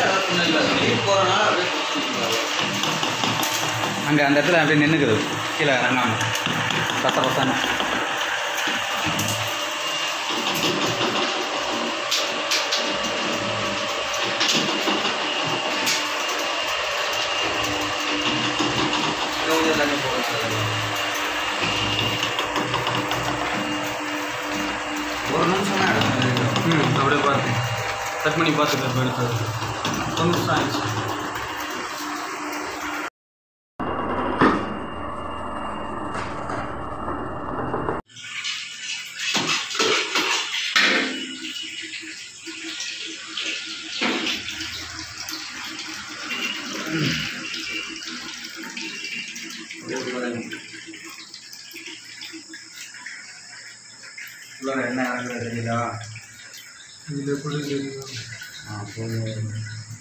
அங்கே அந்த இடத்துல அப்படியே நின்றுக்குது கீழே இறங்காம பத்த பத்தான ஒரு நிமிஷம் தான் எடுக்கும் ம் அப்படியே பார்த்து கட் பண்ணி பார்த்துட்டு இப்போ எடுத்தது ஒரு நிமிஷம் ஆயிடுச்சு உள்ளார என்ன இறங்குறது தெரியுதா இதில் எப்படி தெரியும் ஆ போதும்